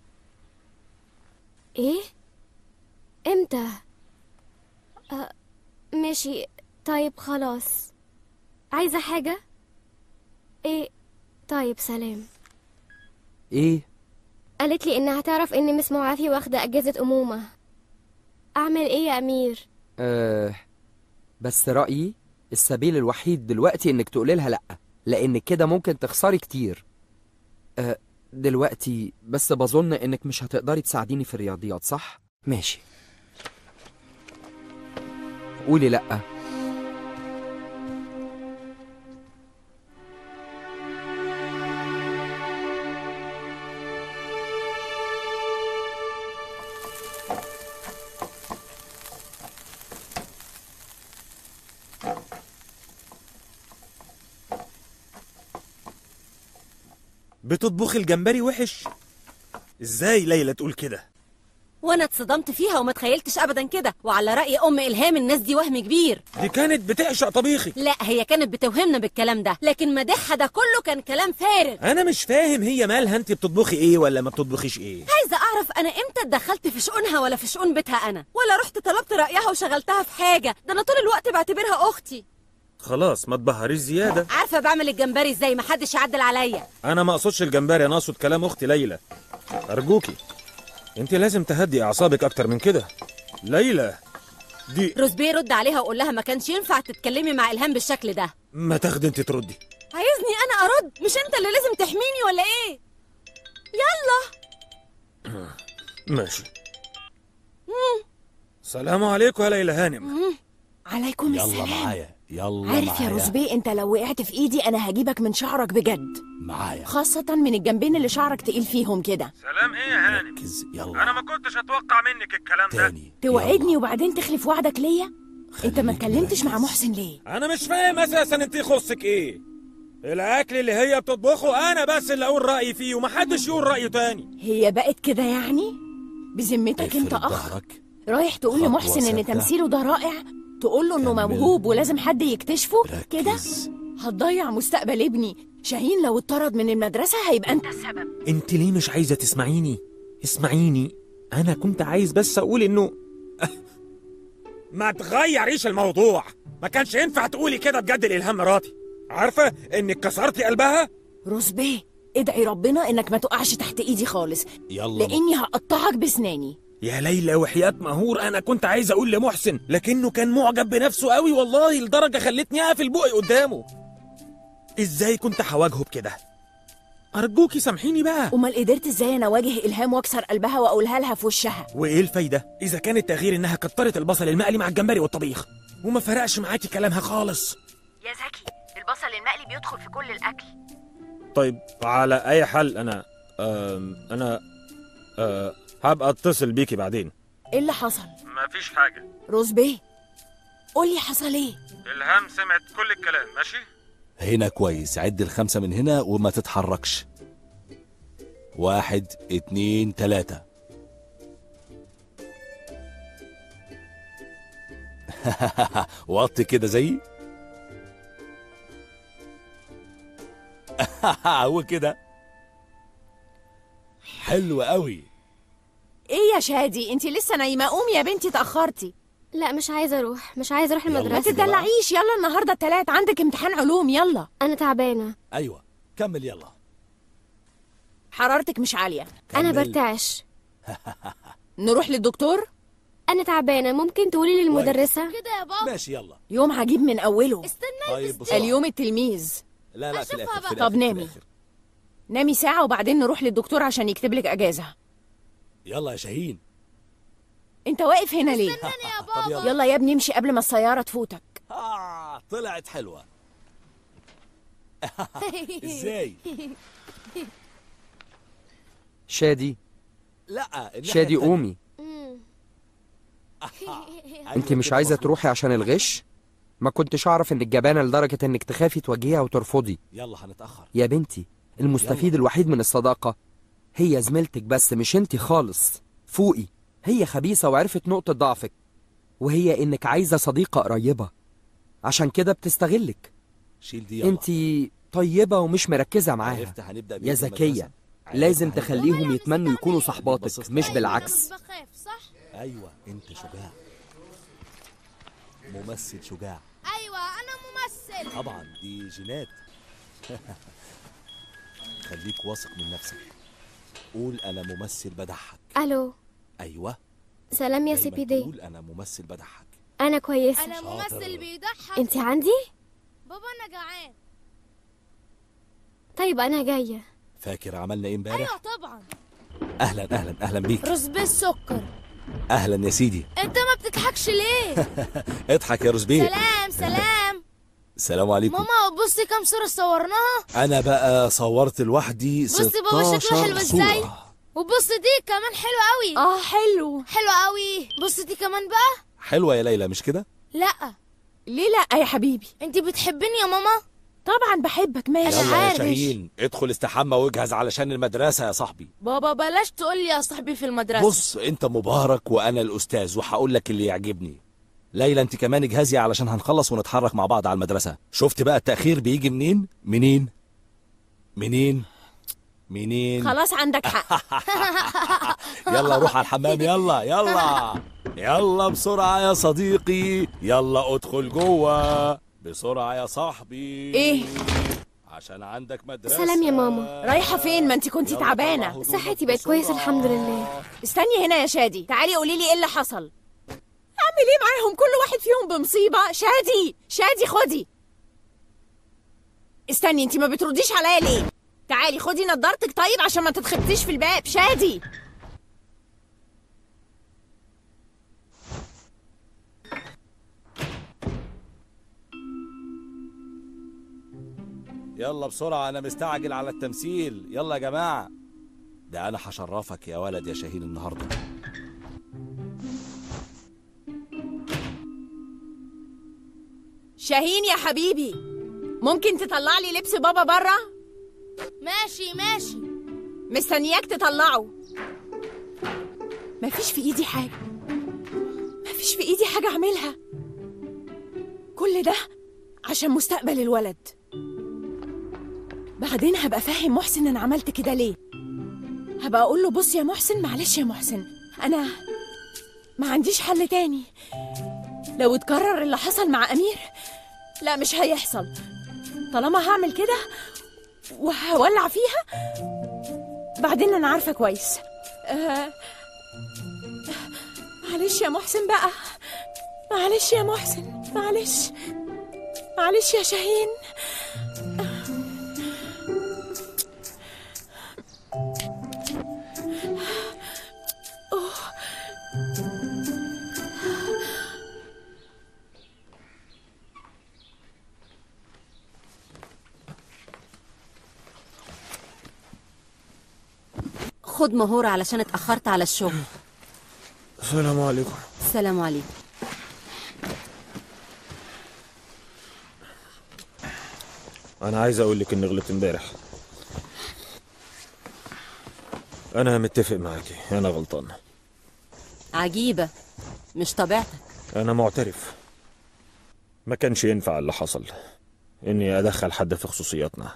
ايه امتى آه ماشي طيب خلاص عايزه حاجه ايه طيب سلام إيه؟ قالت لي انها تعرف ان مس معافي واخده اجازه امومه اعمل ايه يا امير آه بس رأيي السبيل الوحيد دلوقتي إنك تقولي لها لأ لأنك كده ممكن تخسري كتير آه دلوقتي بس بظن إنك مش هتقدري تساعديني في الرياضيات صح؟ ماشي قولي لأ بتطبخ الجمبري وحش ازاي ليلى تقول كده وانا اتصدمت فيها وما تخيلتش ابدا كده وعلى راي ام الهام الناس دي وهم كبير دي كانت بتعشق طبيخي لا هي كانت بتوهمنا بالكلام ده لكن مدحها ده كله كان كلام فارغ انا مش فاهم هي مالها انت بتطبخي ايه ولا ما بتطبخيش ايه عايزه اعرف انا امتى اتدخلت في شؤونها ولا في شؤون بيتها انا ولا رحت طلبت رايها وشغلتها في حاجه ده انا طول الوقت بعتبرها اختي خلاص ما تبهريش زياده عارفه بعمل الجمبري ازاي محدش يعدل عليا انا ما اقصدش الجمبري انا اقصد كلام اختي ليلى ارجوكي انت لازم تهدي اعصابك اكتر من كده ليلى دي روزبيه رد عليها وقول لها ما كانش ينفع تتكلمي مع الهام بالشكل ده ما تاخدي انت تردي عايزني انا ارد مش انت اللي لازم تحميني ولا ايه يلا ماشي سلام عليكم يا ليلى هانم عليكم يلا السلام معايا يلا عارف يا معايا روزبي انت لو وقعت في ايدي انا هجيبك من شعرك بجد معايا خاصة من الجنبين اللي شعرك تقيل فيهم كده سلام ايه يا هانم ركز يلا ما كنتش اتوقع منك الكلام تاني توعدني يلا. وبعدين تخلف وعدك ليا انت ما خليك اتكلمتش مع مركز. محسن ليه انا مش فاهم اساسا انت يخصك ايه الاكل اللي هي بتطبخه انا بس اللي اقول رايي فيه ومحدش يقول رايه تاني هي بقت كده يعني بذمتك انت افرد اخ ظهرك رايح تقول خطوة لمحسن ان ثابتة. تمثيله ده رائع تقول له انه كمل. موهوب ولازم حد يكتشفه كده ركز هتضيع مستقبل ابني شاهين لو اتطرد من المدرسة هيبقى انت السبب انت ليه مش عايزه تسمعيني اسمعيني انا كنت عايز بس اقول انه ما تغيريش الموضوع ما كانش ينفع تقولي كده بجد الالهام مراتي عارفه انك كسرتي قلبها روزبيه ادعي ربنا انك ما تقعش تحت ايدي خالص يلا لاني هقطعك بسناني يا ليلى وحياة مهور انا كنت عايز اقول لمحسن لكنه كان معجب بنفسه قوي والله لدرجه خلتني اقفل بقي قدامه ازاي كنت هواجهه بكده ارجوكي سامحيني بقى امال قدرت ازاي انا اواجه الهام واكسر قلبها واقولها لها في وشها وايه الفايده اذا كان التغيير انها كترت البصل المقلي مع الجمبري والطبيخ وما فرقش معاكي كلامها خالص يا زكي البصل المقلي بيدخل في كل الاكل طيب على اي حال انا أم انا أه هبقى اتصل بيكي بعدين ايه اللي حصل مفيش حاجه روزبيه قولي حصل ايه الهام سمعت كل الكلام ماشي هنا كويس عد الخمسة من هنا وما تتحركش واحد اتنين تلاتة وطي كده زي وكده حلو قوي ايه يا شادي انت لسه نايمه قومي يا بنتي اتاخرتي لا مش عايزه اروح مش عايزه اروح يلا. ما المدرسه كده بقى. تدلعيش يلا النهارده التلات عندك امتحان علوم يلا انا تعبانه ايوه كمل يلا حرارتك مش عاليه انا كمل. برتعش نروح للدكتور انا تعبانه ممكن تقولي للمدرسه كده يا بابا ماشي يلا يوم عجيب من اوله استنى طيب بسرعة. اليوم التلميذ لا لا في الاخر في بقى. الآخر، طب في نامي. الآخر. نامي ساعه وبعدين نروح للدكتور عشان يكتب لك اجازه يلا يا شاهين انت واقف هنا ليه استنى يا طب بابا يلا يلا يا ابني امشي قبل ما السياره تفوتك آه طلعت حلوة ازاي؟ شادي لا الناحية شادي التانية. قومي أيوة انت مش كده عايزه مظبوط. تروحي عشان الغش ما كنتش اعرف انك جبانه لدرجه انك تخافي تواجهيها وترفضي يلا هنتأخر يا بنتي المستفيد الوحيد من الصداقه هي زميلتك بس مش انت خالص فوقي هي خبيثه وعرفت نقطه ضعفك وهي انك عايزه صديقه قريبه عشان كده بتستغلك شيل دي يلا انت طيبه ومش مركزه معاها عرفت هنبدأ بإيه يا في ذكيه المدرسة؟ لازم عرفت هنبدأ- تخليهم يتمنوا يكونوا صحباتك بصص مش تعالى. بالعكس أنا مش بخاف صح ايوه انت شجاع ممثل شجاع ايوه انا ممثل طبعا دي جينات خليك واثق من نفسك قول انا ممثل بضحك الو ايوه سلام يا دايماً سي بي دي تقول انا ممثل بضحك انا كويسه انا شاطر. ممثل بيضحك انت عندي بابا انا جعان طيب انا جايه فاكر عملنا ايه امبارح ايوه طبعا اهلا اهلا اهلا بيك رز بالسكر اهلا يا سيدي انت ما بتضحكش ليه اضحك يا روزبيه سلام سلام السلام عليكم ماما بصي كام صوره صورناها انا بقى صورت لوحدي بصي بابا شكله 16 حلو ازاي صورة وبص دي كمان حلوه قوي اه حلو حلوه قوي بص دي كمان بقى حلوة يا ليلى مش كده لا ليه لا يا حبيبي انت بتحبني يا ماما طبعا بحبك ماشي يلا يا عارف. شاهين ادخل استحمى واجهز علشان المدرسة يا صاحبي بابا بلاش تقول لي يا صاحبي في المدرسة بص انت مبارك وانا الاستاذ وهقول لك اللي يعجبني ليلى انت كمان اجهزي علشان هنخلص ونتحرك مع بعض على المدرسة شفت بقى التأخير بيجي منين منين منين منين خلاص عندك حق يلا روح على الحمام يلا يلا يلا بسرعة يا صديقي يلا ادخل جوه بسرعة يا صاحبي إيه؟ عشان عندك مدرسة سلام يا ماما. رايحة فين ما انت كنتي يلا تعبانة طلع هدومك صحتي بقت كويسة بسرعة. الحمد لله استني هنا يا شادي تعالي قولي لي ايه اللي حصل اعمل ايه معاهم كل واحد فيهم بمصيبة شادي شادي خدي استني انت ما بترديش عليا ليه تعالي خدي نضارتك طيب عشان ما تتخبطيش في الباب شادي يلا بسرعة أنا مستعجل على التمثيل يلا يا جماعة ده أنا هشرفك يا ولد يا شاهين النهاردة شاهين يا حبيبي ممكن تطلع لي لبس بابا بره ماشي ماشي مستنياك تطلعه مفيش في ايدي حاجة مفيش في ايدي حاجة اعملها كل ده عشان مستقبل الولد بعدين هبقى فاهم محسن انا عملت كده ليه هبقى اقول له بص يا محسن معلش يا محسن انا ما عنديش حل تاني لو اتكرر اللي حصل مع امير لا مش هيحصل طالما هعمل كده وهولع فيها بعدين انا عارفه كويس آه... معلش يا محسن بقى معلش يا محسن معلش معلش يا شاهين خد مهورة علشان اتأخرت على الشغل السلام عليكم السلام عليكم انا عايز اقول لك اني غلطت امبارح انا متفق معاكي انا غلطان عجيبة مش طبيعتك انا معترف ما كانش ينفع اللي حصل اني ادخل حد في خصوصياتنا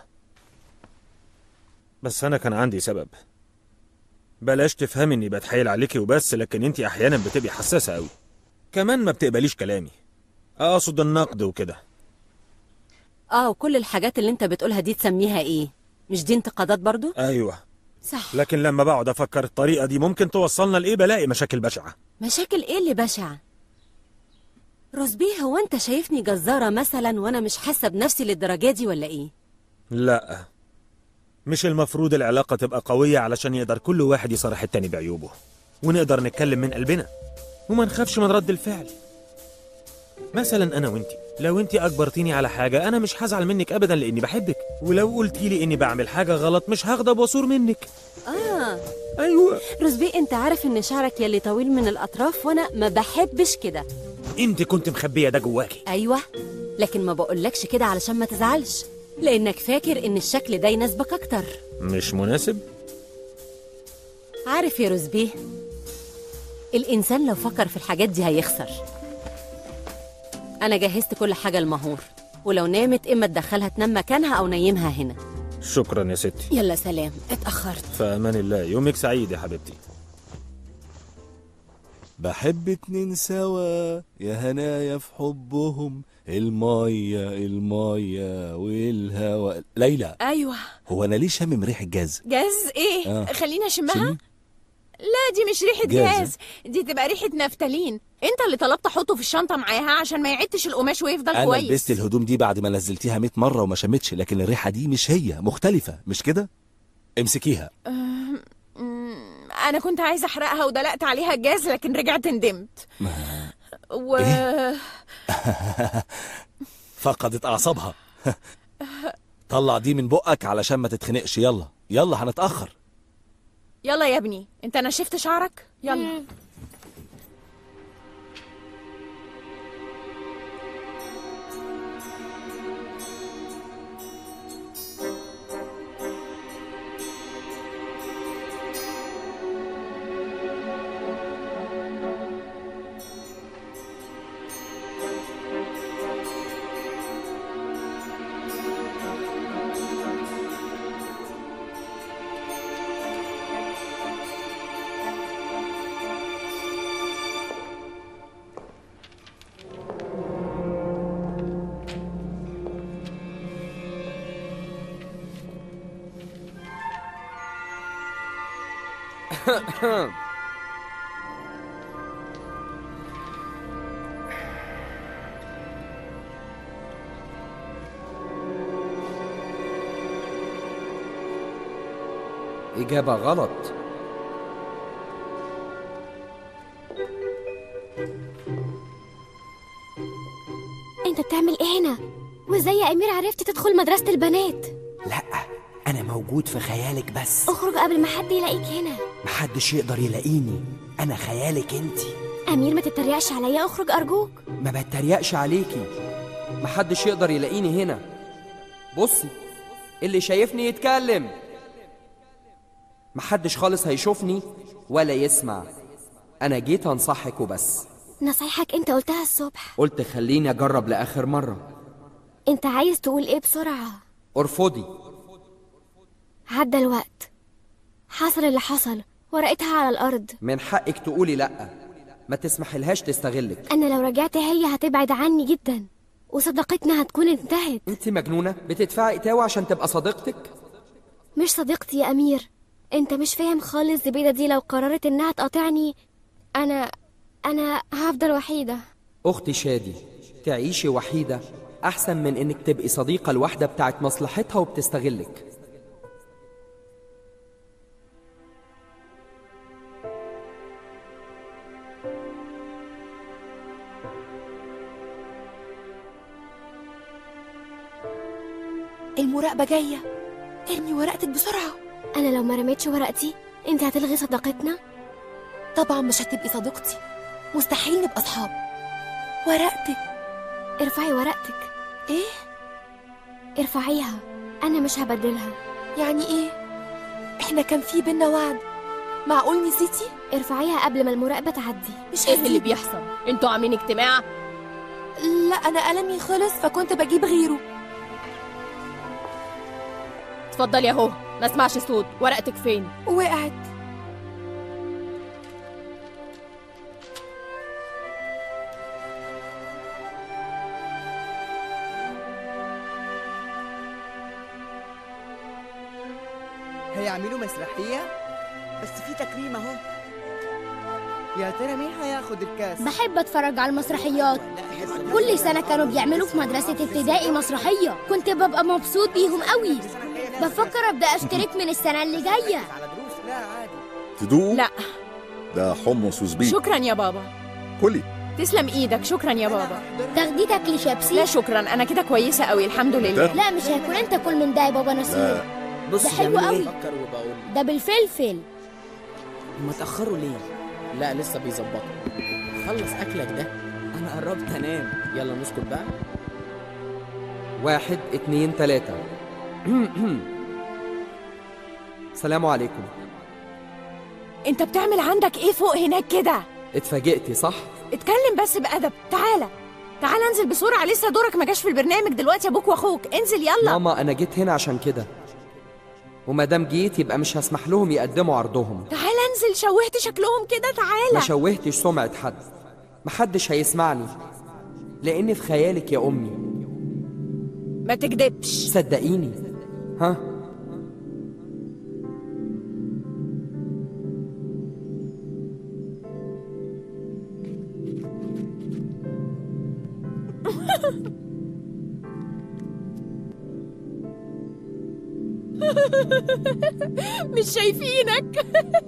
بس انا كان عندي سبب بلاش تفهمي اني بتحايل عليكي وبس لكن انت احيانا بتبقي حساسه قوي كمان ما بتقبليش كلامي اقصد النقد وكده اه وكل الحاجات اللي انت بتقولها دي تسميها ايه مش دي انتقادات برضو ايوه صح لكن لما بقعد افكر الطريقه دي ممكن توصلنا لايه بلاقي مشاكل بشعه مشاكل ايه اللي بشعة روزبيه هو انت شايفني جزارة مثلا وانا مش حاسة بنفسي للدرجة دي ولا ايه لا مش المفروض العلاقة تبقى قوية علشان يقدر كل واحد يصارح التاني بعيوبه ونقدر نتكلم من قلبنا وما نخافش من رد الفعل مثلا انا وانتي لو انتي اجبرتيني على حاجة انا مش هزعل منك ابدا لاني بحبك ولو قلتي لي اني بعمل حاجة غلط مش هغضب واصور منك اه ايوه روزبيه انت عارف ان شعرك يلي طويل من الاطراف وانا ما بحبش كده انت كنت مخبية ده جواكي ايوه لكن ما بقولكش كده علشان ما تزعلش لانك فاكر ان الشكل ده يناسبك اكتر مش مناسب عارف يا روزبيه الانسان لو فكر في الحاجات دي هيخسر انا جهزت كل حاجه المهور ولو نامت اما تدخلها تنام مكانها او نيمها هنا شكرا يا ستي يلا سلام اتاخرت في امان الله يومك سعيد يا حبيبتي بحب اتنين سوا يا هنايا في حبهم المية المية والهوا ليلى ايوه هو انا ليه شامم ريحة جاز جاز ايه آه. خلينا اشمها شمي؟ لا دي مش ريحه جاز، جاز دي تبقى ريحه نفتالين انت اللي طلبت احطه في الشنطه معاها عشان ما يعدش القماش ويفضل انا كويس لبست الهدوم دي بعد ما نزلتيها 100 مرة وما شمتش لكن الريحة دي مش هي مختلفة مش كده امسكيها مم، انا كنت عايزه احرقها ودلقت عليها الجاز لكن رجعت ندمت و فقدت اعصابها طلع دي من بقك علشان ما تتخنقش يلا يلا هنتأخر يلا يا ابني انت نشفت شعرك يلا إجابة غلط انت بتعمل ايه هنا وازاي يا امير عرفت تدخل مدرسة البنات لا انا موجود في خيالك بس اخرج قبل ما حد يلاقيك هنا محدش يقدر يلاقيني انا خيالك انتي امير ما تتريقش عليا اخرج ارجوك ما بتريقش عليكي محدش يقدر يلاقيني هنا بصي اللي شايفني يتكلم محدش خالص هيشوفني ولا يسمع انا جيت انصحك وبس نصايحك انت قلتها الصبح قلت خليني اجرب لاخر مره انت عايز تقول ايه بسرعة ارفضي عدى الوقت حصل اللي حصل ورقتها على الارض من حقك تقولي لا ما تسمحلهاش تستغلك انا لو رجعت هي هتبعد عني جدا وصداقتنا هتكون انتهت انت مجنونه بتدفعي اتاوه عشان تبقى صديقتك مش صديقتي يا امير انت مش فاهم خالص زبيدة دي لو قررت انها تقاطعني انا انا هفضل وحيدة اختي شادي تعيشي وحيده احسن من انك تبقي صديقه لواحده بتاعت مصلحتها وبتستغلك المراقبة جاية ارمي ورقتك بسرعة انا لو ما رميتش ورقتي انت هتلغي صداقتنا طبعا مش هتبقي صديقتي مستحيل نبقى أصحاب ورقتك ارفعي ورقتك إيه؟ ارفعيها انا مش هبدلها يعني إيه؟ إحنا كان في بينا وعد معقول نسيتي؟ ارفعيها قبل ما المراقبة تعدي مش ايه اللي هسيب. بيحصل انتوا عاملين اجتماع لا أنا قلمي خلص فكنت بجيب غيره اتفضلي اهو ما اسمعش صوت ورقتك فين وقعت هيعملوا مسرحية بس في تكريم اهو يا ترى مين هياخد الكاس بحب اتفرج على المسرحيات كل سنة كانوا بيعملوا في مدرسة ابتدائي مسرحية كنت ببقى مبسوط بيهم قوي بفكر ابدأ اشترك من السنة اللي جاية على دروس لا عادي تدوق لا ده حمص وزبيب شكرا يا بابا كلي تسلم ايدك شكرا يا بابا تاخديتك لا لشيبسي شكرا انا كده كويسه قوي الحمد لله لا مش هاكل انت كل من ده يا بابا نصير لا بص ده حلو بيعملوا قوي. إيه؟ فكر وبقول ده بالفلفل هما اتأخروا ليه؟ لا لسه بيظبطوا خلص أكلك ده أنا قربت أنام يلا نسكت بقى واحد اتنين تلاتة سلام عليكم انت بتعمل عندك ايه فوق هناك كده اتفاجئتي صح؟ اتكلم بس بأدب تعالى تعالى انزل بسرعه لسه دورك ما جاش في البرنامج دلوقتي ابوك واخوك انزل يلا ماما أنا جيت هنا عشان كده وما دام جيت يبقى مش هسمح لهم يقدموا عرضهم تعالى انزل شوهت شكلهم كده ما تعالى شوهتش سمعة حد محدش هيسمعني لأن في خيالك يا أمي ما تكدبش صدقيني ها مش شايفينك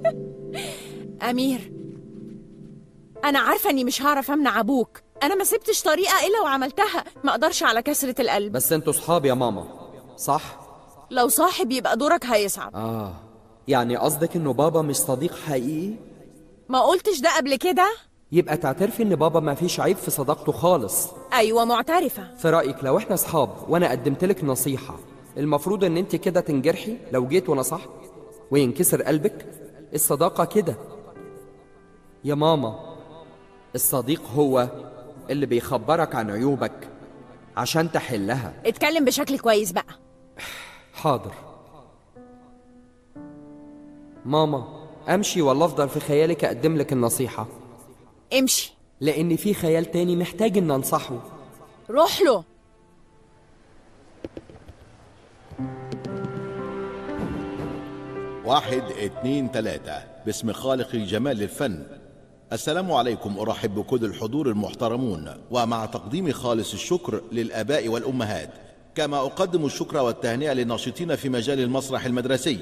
امير انا عارفه اني مش هعرف امنع ابوك انا ما سبتش طريقه الا وعملتها ما اقدرش على كسره القلب بس انتوا صحاب يا ماما صح؟ لو صاحب يبقى دورك هيصعب آه يعني قصدك إنه بابا مش صديق حقيقي؟ ما قلتش ده قبل كده يبقى تعترفي إن بابا ما فيش عيب في صداقته خالص ايوه معترفه في رأيك لو إحنا صحاب وأنا قدمت لك نصيحة المفروض إن أنت كده تنجرحي لو جيت ونصحت وينكسر قلبك الصداقة كده يا ماما الصديق هو اللي بيخبرك عن عيوبك عشان تحلها اتكلم بشكل كويس بقى حاضر ماما امشي ولا افضل في خيالك اقدم لك النصيحه امشي لان في خيال تاني محتاج ان انصحه روح له واحد اتنين تلاتة باسم خالق جمال الفن السلام عليكم أرحب بكل الحضور المحترمون ومع تقديم خالص الشكر للآباء والأمهات كما أقدم الشكر والتهنئة للناشطين في مجال المسرح المدرسي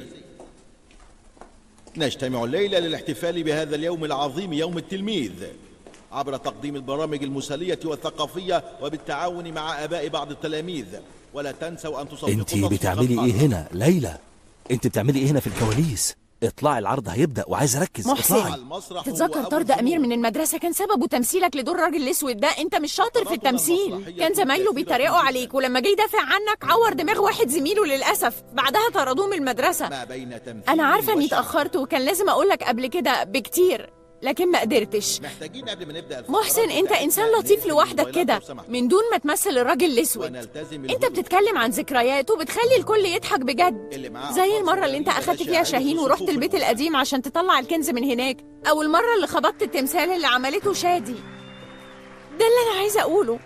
نجتمع الليلة للاحتفال بهذا اليوم العظيم يوم التلميذ عبر تقديم البرامج المسلية والثقافية وبالتعاون مع آباء بعض التلاميذ ولا تنسوا أن تصفقوا انت تصفيقات بتعملي ايه هنا ليلى انت بتعملي ايه هنا في الكواليس اطلعي العرض هيبدا وعايز اركز اطلعي محسن تتذكر طرد امير من المدرسه كان سببه تمثيلك لدور الراجل الاسود ده انت مش شاطر في التمثيل كان زمايله بيتريقوا عليك ولما جه يدافع عنك عور دماغ واحد زميله للاسف بعدها طردوه من المدرسه ما بين تمثيل انا عارفه اني وشعر. اتاخرت وكان لازم اقول لك قبل كده بكتير لكن ما قدرتش محتاجين قبل ما نبدأ الفقرات محسن انت بتاعتنا انسان لطيف نقفل لوحدك الموبايلات كده لو سمحت. من دون ما تمثل الراجل الاسود ونلتزم انت بتتكلم عن ذكريات وبتخلي الكل يضحك بجد اللي معاه زي أطفال المره اللي انت صغيرين اخدت بلاش فيها يعيدوا شاهين في ورحت صفوف البيت المدرسة. القديم عشان تطلع الكنز من هناك او المره اللي خبطت التمثال اللي عملته شادي ده اللي انا عايزه اقوله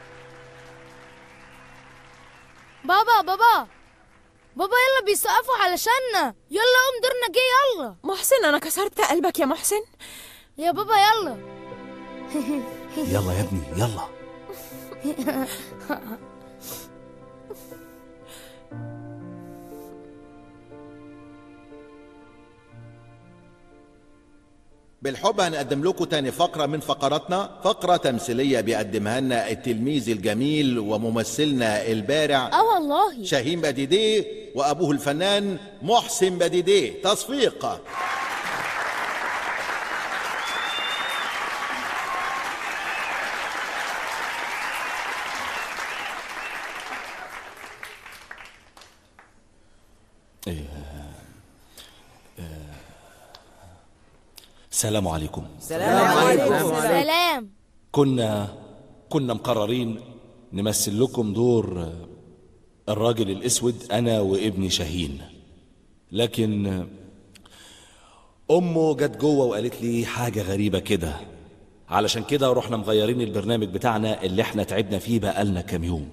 بابا بابا بابا يلا بيسقفوا علشاننا يلا قوم دورنا جه يلا محسن انا كسرت قلبك يا محسن يا بابا يلا يلا يا ابني يلا بالحب هنقدم لكم تاني فقرة من فقراتنا فقرة تمثيلية بيقدمها لنا التلميذ الجميل وممثلنا البارع اه والله شاهين بديديه وأبوه الفنان محسن بديديه تصفيق السلام عليكم سلام كنا كنا مقررين نمثل لكم دور الراجل الاسود انا وابني شاهين لكن امه جت جوه وقالت لي حاجه غريبه كده علشان كده رحنا مغيرين البرنامج بتاعنا اللي احنا تعبنا فيه بقالنا كام يوم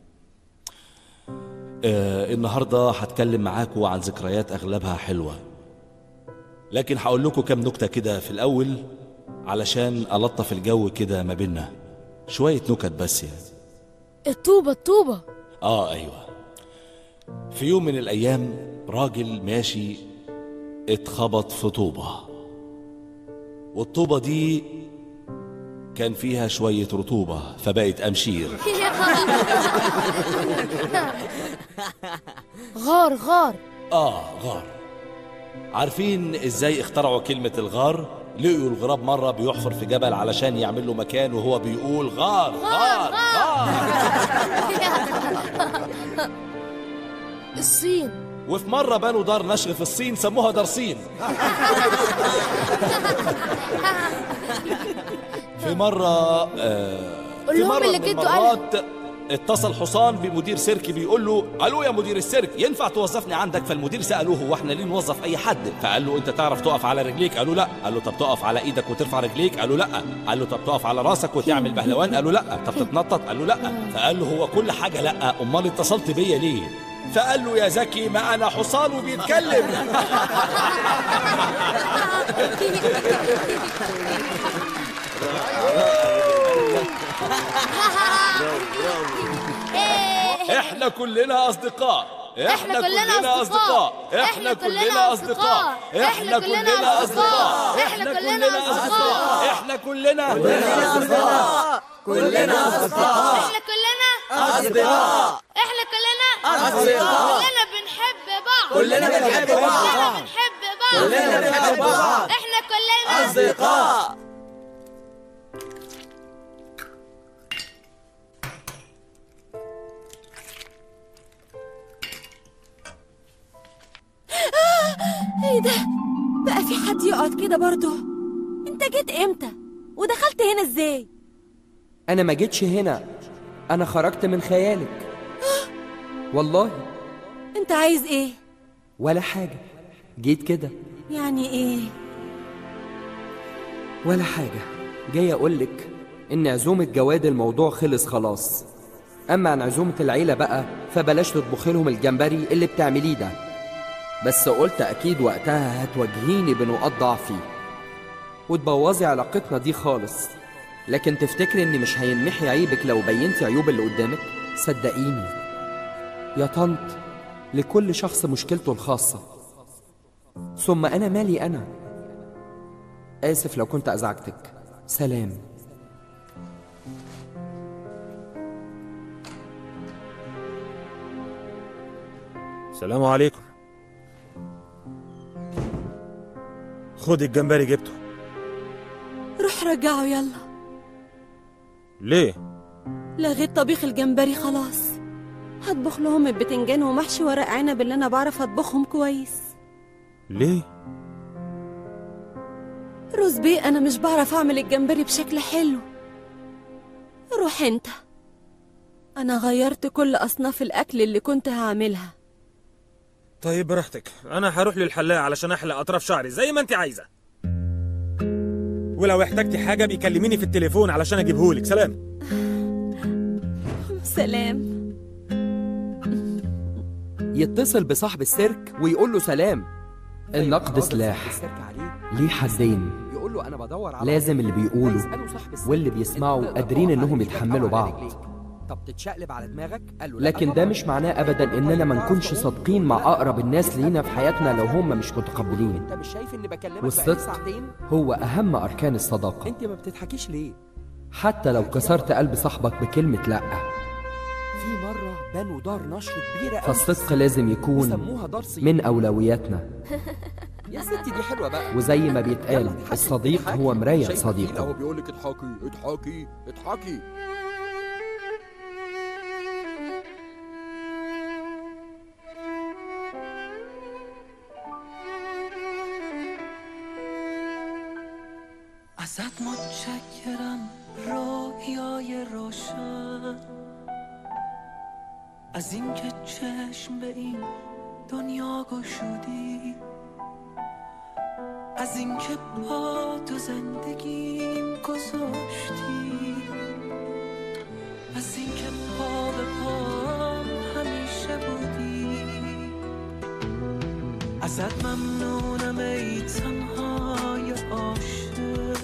آه النهارده هتكلم معاكم عن ذكريات اغلبها حلوه لكن هقول لكم كام نكته كده في الاول علشان الطف الجو كده ما بينا شويه نكت بس يعني الطوبة الطوبة اه ايوه في يوم من الايام راجل ماشي اتخبط في طوبه والطوبة دي كان فيها شوية رطوبة فبقت أمشير غار غار آه غار عارفين إزاي اخترعوا كلمة الغار؟ لقيوا الغراب مرة بيحفر في جبل علشان يعمل له مكان وهو بيقول غار غار الصين وفي مرة بنوا دار نشر في الصين سموها دار صين في مرة آه قول في لهم مرة اللي من جدو قالها. المرات اتصل حصان بمدير سيرك بيقول له الو يا مدير السيرك ينفع توظفني عندك فالمدير سالوه هو احنا ليه نوظف اي حد فقال له انت تعرف تقف على رجليك قالوا لا قال له طب تقف على ايدك وترفع رجليك قالوا لا قال له طب تقف على راسك وتعمل بهلوان قالوا لا طب تتنطط قالوا لا فقال له هو كل حاجه لا امال اتصلت بيا ليه فقال له يا زكي ما انا حصان وبيتكلم احنا كلنا اصدقاء احنا كلنا اصدقاء احنا كلنا اصدقاء احنا كلنا اصدقاء احنا كلنا اصدقاء احنا كلنا اصدقاء كلنا أصدقاء. احنا كلنا أصدقاء. احنا كلنا أصدقاء. كلنا بنحب بعض كلنا بنحب بعض. كلنا بنحب بعض كلنا بنحب بعض. احنا كلنا أصدقاء. ايه ده بقى في حد يقعد كده برضه انت جيت امتى ودخلت هنا ازاي أنا ما جيتش هنا أنا خرجت من خيالك والله انت عايز ايه ولا حاجة جيت كده يعني ايه ولا حاجة جاي أقولك إن عزومة جواد الموضوع خلص خلاص أما عن عزومة العيلة بقى فبلاش تطبخي لهم الجمبري اللي بتعمليه ده بس قلت أكيد وقتها هتواجهيني بنقاط ضعفي وتبوظي علاقتنا دي خالص لكن تفتكري إني مش هينمحي عيبك لو بينتي عيوب اللي قدامك؟ صدقيني يا طنط لكل شخص مشكلته الخاصة ثم أنا مالي أنا آسف لو كنت أزعجتك سلام السلام عليكم خد الجمبري جبته روح رجعه يلا ليه لغيت طبيخ الجمبري خلاص هطبخ لهم البتنجان ومحشي ورق عنب اللي انا بعرف اطبخهم كويس ليه روز بيه انا مش بعرف اعمل الجمبري بشكل حلو روح انت انا غيرت كل اصناف الاكل اللي كنت هعملها طيب براحتك انا هروح للحلاق علشان احلق اطراف شعري زي ما انت عايزه ولو احتجتي حاجه بيكلميني في التليفون علشان اجيبهولك سلام سلام يتصل بصاحب السيرك ويقول له سلام النقد سلاح ليه حدين يقول له انا بدور على لازم اللي بيقولوا يسأله صاحب السيرك. واللي بيسمعوا أنت قادرين ضغطت انهم عليه يتحملوا بيتكلم بعض عليك ليه؟ طب تتشقلب على دماغك قال له لا لكن ده طبعاً. مش معناه ابدا اننا ما نكونش صادقين مع اقرب الناس لينا في حياتنا لو هم مش متقبلين انت مش شايف اني بكلمك بقالي والصدق ساعتين هو اهم اركان الصداقه انت ما بتضحكيش ليه حتى لو كسرت قلب صاحبك بكلمه لا في مره بنوا دار نشر كبيره قوي فالصدق لازم يكون وسموها دار صيد. من اولوياتنا يا ستي دي حلوه بقى وزي ما بيتقال الصديق هو مرايه شايفة صديقه اهو بيقول لك اضحكي اضحكي اضحكي ازت متشکرم رویای روشن از اینکه چشم به این دنیا گشودی از اینکه با تو زندگیم گذاشتی از اینکه پا به پام همیشه بودی ازت ممنونم ای تنهای عاشق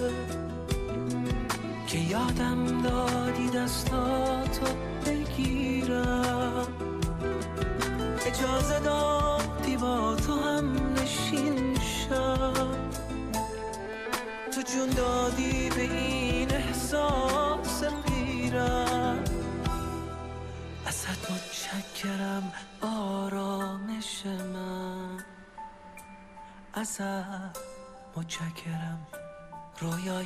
که یادم دادی دستاتو بگیرم اجازه دادی با تو هم نشین شم تو جون دادی به این احساس پیرم ازت متشکرم آرامش من ازت متشکرم رویای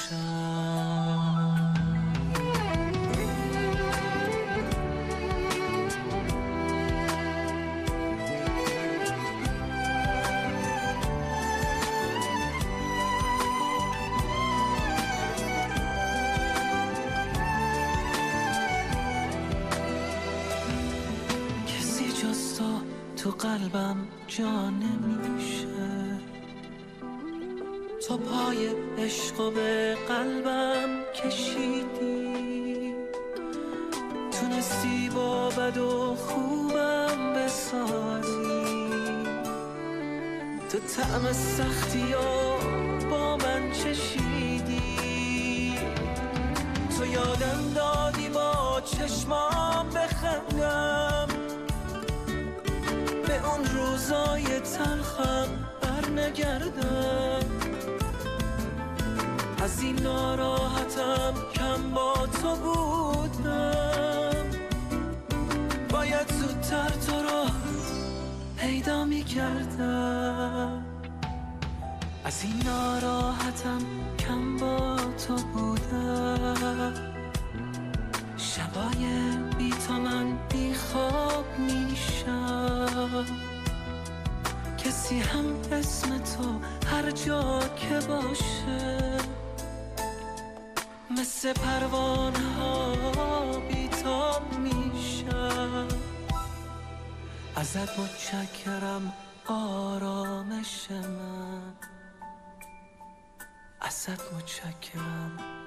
روشن کسی جز تو تو قلبم جا نمیشه تو پای عشق و به قلبم کشیدی تونستی با بد و خوبم بسازی تو طعم سختی و با من چشیدی تو یادم دادی با چشمام بخندم به اون روزای تلخم برنگردم از این ناراحتم کم با تو بودم باید زودتر تو رو پیدا می کردم از این ناراحتم کم با تو بودم شبای بی تو من بی خواب میشم کسی هم اسم تو هر جا که باشه مثل پروانه ها بیتاب میشم ازت متشکرم آرامش من ازت متشکرم